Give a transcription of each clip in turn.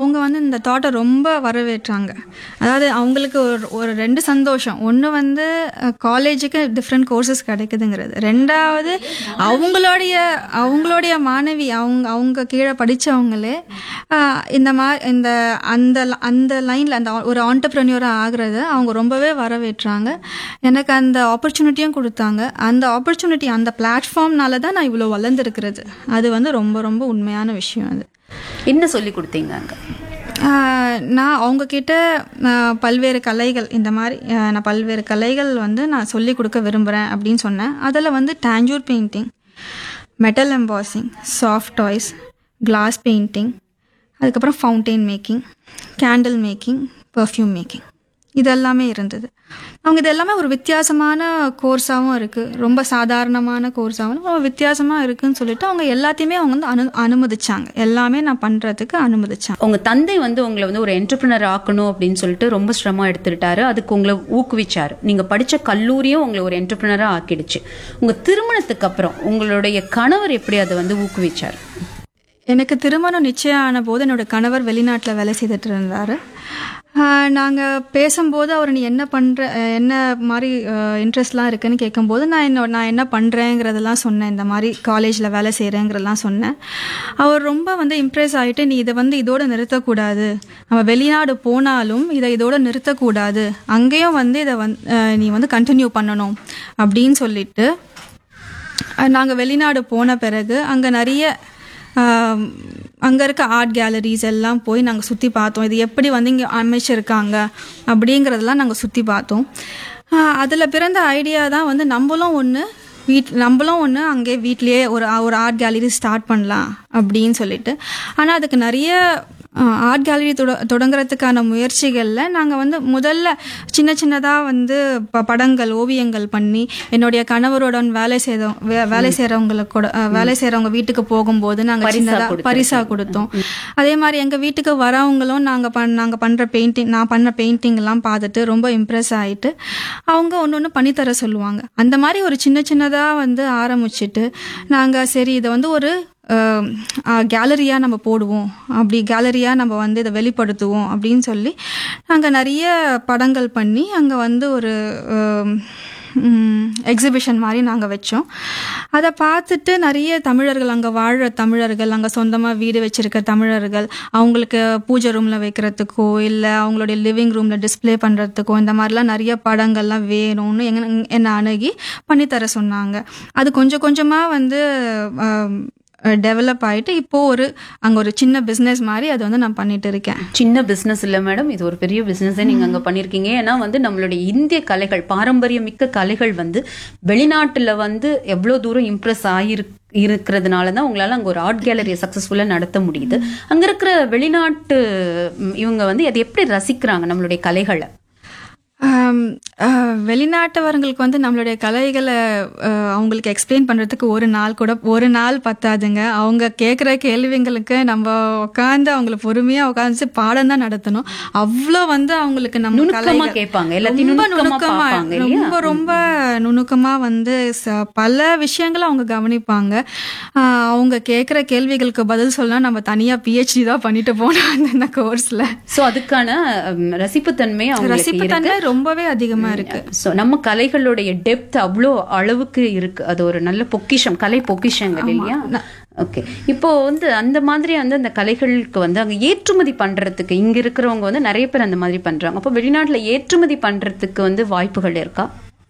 அவங்க வந்து இந்த தாட்டை ரொம்ப வரவேற்றாங்க அதாவது அவங்களுக்கு ஒரு ஒரு ரெண்டு சந்தோஷம் ஒன்று வந்து காலேஜுக்கு டிஃப்ரெண்ட் கோர்சஸ் கிடைக்குதுங்கிறது ரெண்டாவது அவங்களுடைய அவங்களுடைய மாணவி அவங்க அவங்க கீழே படித்தவங்களே இந்த மா இந்த அந்த அந்த லைனில் அந்த ஒரு ஆண்டர்ப்ரனியூராக ஆகுறது அவங்க ரொம்பவே வரவேற்றாங்க எனக்கு அந்த ஆப்பர்ச்சுனிட்டியும் கொடுத்தாங்க அந்த ஆப்பர்ச்சுனிட்டி அந்த பிளாட்ஃபார்ம்னால தான் நான் இவ்வளோ வளர்ந்துருக்கிறது அது வந்து ரொம்ப ரொம்ப உண்மையான விஷயம் அது என்ன சொல்லி கொடுத்தீங்க அங்க ஆஹ் நான் அவங்கக்கிட்ட பல்வேறு கலைகள் இந்த மாதிரி ஆஹ் நான் பல்வேறு கலைகள் வந்து நான் சொல்லி கொடுக்க விரும்புகிறேன் அப்படின்னு சொன்னேன் அதில் வந்து Tanjore painting metal embossing soft toys glass painting அதுக்கப்புறம் fountain making candle making perfume making இது எல்லாமே இருந்தது அவங்க இது எல்லாமே ஒரு வித்தியாசமான கோர்ஸாகவும் இருக்குது ரொம்ப சாதாரணமான கோர்ஸாகவும் ரொம்ப வித்தியாசமாக இருக்குன்னு சொல்லிட்டு அவங்க எல்லாத்தையுமே அவங்க வந்து அனு அனுமதிச்சாங்க எல்லாமே நான் பண்ணுறதுக்கு அனுமதிச்சாங்க உங்க தந்தை வந்து உங்களை வந்து ஒரு என்டர்பிரினர் ஆக்கணும் அப்படின்னு சொல்லிட்டு ரொம்ப சிரமம் எடுத்துக்கிட்டாரு அதுக்கு உங்களை ஊக்குவிச்சாரு நீங்க படிச்ச கல்லூரியும் உங்களை ஒரு என்டர்பிரினரா ஆக்கிடுச்சு உங்க திருமணத்துக்கு அப்புறம் உங்களுடைய கணவர் எப்படி அதை வந்து ஊக்குவிச்சாரு எனக்கு திருமணம் நிச்சயம் ஆன போது என்னோட கணவர் வெளிநாட்டில் வேலை செய்துட்டு இருந்தார் நாங்கள் பேசும்போது அவர் நீ என்ன பண்ணுற என்ன மாதிரி இன்ட்ரெஸ்ட்லாம் இருக்குன்னு கேட்கும்போது நான் என்னோட நான் என்ன பண்ணுறேங்கிறதெல்லாம் சொன்னேன் இந்த மாதிரி காலேஜில் வேலை செய்கிறேங்கிறதெல்லாம் சொன்னேன் அவர் ரொம்ப வந்து இம்ப்ரெஸ் ஆகிட்டு நீ இதை வந்து இதோட நிறுத்தக்கூடாது நம்ம வெளிநாடு போனாலும் இதை இதோட நிறுத்தக்கூடாது அங்கேயும் வந்து இதை வந் நீ வந்து கண்டினியூ பண்ணணும் அப்படின்னு சொல்லிட்டு நாங்கள் வெளிநாடு போன பிறகு அங்கே நிறைய அங்கே இருக்க ஆர்ட் கேலரிஸ் எல்லாம் போய் நாங்கள் சுற்றி பார்த்தோம் இது எப்படி வந்து இங்கே அமைச்சிருக்காங்க அப்படிங்கிறதெல்லாம் நாங்கள் சுற்றி பார்த்தோம் அதில் பிறந்த ஐடியா தான் வந்து நம்மளும் ஒன்று வீட் நம்மளும் ஒன்று அங்கே வீட்லேயே ஒரு ஒரு ஆர்ட் கேலரி ஸ்டார்ட் பண்ணலாம் அப்படின்னு சொல்லிட்டு ஆனால் அதுக்கு நிறைய ஆர்ட் கேலரி தொட தொடங்குறதுக்கான முயற்சிகளில் நாங்கள் வந்து முதல்ல சின்ன சின்னதாக வந்து ப படங்கள் ஓவியங்கள் பண்ணி என்னுடைய கணவருடன் வேலை செய்த வேலை செய்கிறவங்களுக்கு கூட வேலை செய்கிறவங்க வீட்டுக்கு போகும்போது நாங்கள் சின்னதாக பரிசாக கொடுத்தோம் அதே மாதிரி எங்கள் வீட்டுக்கு வரவங்களும் நாங்கள் பண் நாங்கள் பண்ணுற பெயிண்டிங் நான் பண்ண பெயிண்டிங்லாம் பார்த்துட்டு ரொம்ப இம்ப்ரெஸ் ஆகிட்டு அவங்க ஒன்று ஒன்று பண்ணித்தர சொல்லுவாங்க அந்த மாதிரி ஒரு சின்ன சின்னதாக வந்து ஆரம்பிச்சிட்டு நாங்கள் சரி இதை வந்து ஒரு கேலரியாக நம்ம போடுவோம் அப்படி கேலரியாக நம்ம வந்து இதை வெளிப்படுத்துவோம் அப்படின்னு சொல்லி நாங்கள் நிறைய படங்கள் பண்ணி அங்கே வந்து ஒரு எக்ஸிபிஷன் மாதிரி நாங்கள் வச்சோம் அதை பார்த்துட்டு நிறைய தமிழர்கள் அங்கே வாழ்கிற தமிழர்கள் அங்கே சொந்தமாக வீடு வச்சுருக்க தமிழர்கள் அவங்களுக்கு பூஜை ரூமில் வைக்கிறதுக்கோ இல்லை அவங்களுடைய லிவிங் ரூமில் டிஸ்பிளே பண்ணுறதுக்கோ இந்த மாதிரிலாம் நிறைய படங்கள்லாம் வேணும்னு எங்க என்னை அணுகி பண்ணித்தர சொன்னாங்க அது கொஞ்சம் கொஞ்சமாக வந்து டெவலப் ஆகிட்டு இப்போ ஒரு அங்கே ஒரு சின்ன பிஸ்னஸ் மாதிரி அது வந்து நான் பண்ணிட்டு இருக்கேன் சின்ன பிஸ்னஸ் இல்லை மேடம் இது ஒரு பெரிய பிஸ்னஸே நீங்கள் அங்கே பண்ணியிருக்கீங்க ஏன்னா வந்து நம்மளுடைய இந்திய கலைகள் பாரம்பரியமிக்க கலைகள் வந்து வெளிநாட்டில் வந்து எவ்வளோ தூரம் இம்ப்ரெஸ் ஆகிருக்கு இருக்கிறதுனால தான் உங்களால் அங்கே ஒரு ஆர்ட் கேலரியை சக்ஸஸ்ஃபுல்லாக நடத்த முடியுது அங்கே இருக்கிற வெளிநாட்டு இவங்க வந்து அதை எப்படி ரசிக்கிறாங்க நம்மளுடைய கலைகளை வெளிநாட்டவர்களுக்கு வந்து நம்மளுடைய கலைகளை அவங்களுக்கு எக்ஸ்பிளைன் பண்ணுறதுக்கு ஒரு நாள் கூட ஒரு நாள் பத்தாதுங்க அவங்க கேட்குற கேள்விங்களுக்கு நம்ம உட்காந்து அவங்கள பொறுமையாக உட்காந்து பாடம் தான் நடத்தணும் அவ்வளோ வந்து அவங்களுக்கு நம்ம கலை கேட்பாங்க ரொம்ப நுணுக்கமா ரொம்ப ரொம்ப நுணுக்கமாக வந்து பல விஷயங்களை அவங்க கவனிப்பாங்க அவங்க கேட்குற கேள்விகளுக்கு பதில் சொல்லலாம் நம்ம தனியாக பிஹெச்டி தான் பண்ணிட்டு போனோம் அந்த கோர்ஸில் ஸோ அதுக்கான ரசிப்புத்தன்மை ரசிப்புத்தன்மை ரொம்பவே அதிகமா இருக்கு ஸோ நம்ம கலைகளுடைய டெப்த் அவ்வளோ அளவுக்கு இருக்கு அது ஒரு நல்ல பொக்கிஷம் கலை பொக்கிஷங்கள் இல்லையா ஓகே இப்போ வந்து அந்த மாதிரி வந்து அந்த கலைகளுக்கு வந்து அங்கே ஏற்றுமதி பண்றதுக்கு இங்க இருக்கிறவங்க வந்து நிறைய பேர் அந்த மாதிரி பண்றாங்க அப்போ வெளிநாட்டுல ஏற்றுமதி பண்றதுக்கு வந்து வாய்ப்புகள் இருக்கா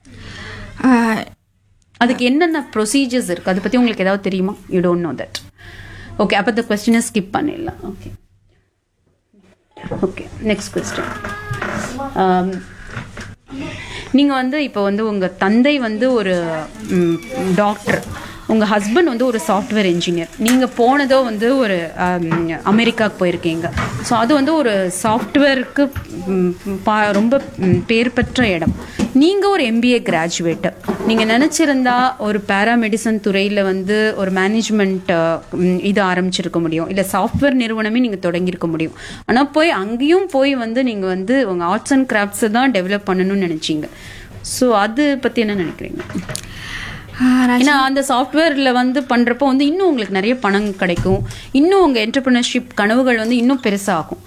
அதுக்கு என்னென்ன ப்ரொசீஜர்ஸ் இருக்கு அதை பத்தி உங்களுக்கு ஏதாவது தெரியுமா you don't know that okay அப்போ இந்த கொஸ்டினை ஸ்கிப் பண்ணிடலாம் ஓகே ஓகே நெக்ஸ்ட் கொஸ்டின் நீங்கள் வந்து இப்போ வந்து உங்கள் தந்தை வந்து ஒரு டாக்டர் உங்கள் ஹஸ்பண்ட் வந்து ஒரு சாஃப்ட்வேர் இன்ஜினியர் நீங்கள் போனதோ வந்து ஒரு அமெரிக்காவுக்கு போயிருக்கீங்க ஸோ அது வந்து ஒரு சாஃப்ட்வேருக்கு பா ரொம்ப பேர் பெற்ற இடம் நீங்கள் ஒரு எம்பிஏ கிராஜுவேட்டு நீங்கள் நினச்சிருந்தா ஒரு பேராமெடிசன் துறையில் வந்து ஒரு மேனேஜ்மெண்ட் இது ஆரம்பிச்சிருக்க முடியும் இல்லை சாஃப்ட்வேர் நிறுவனமே நீங்கள் தொடங்கியிருக்க முடியும் ஆனால் போய் அங்கேயும் போய் வந்து நீங்கள் வந்து உங்கள் ஆர்ட்ஸ் அண்ட் கிராஃப்ட்ஸை தான் டெவலப் பண்ணணும்னு நினச்சிங்க ஸோ அது பற்றி என்ன நினைக்கிறீங்க ஏன்னா அந்த சாஃப்ட்வேர்ல வந்து பண்றப்போ வந்து இன்னும் உங்களுக்கு நிறைய பணம் கிடைக்கும் இன்னும் உங்க என்டர்பிரினர்ஷிப் கனவுகள் வந்து இன்னும் பெருசாகும்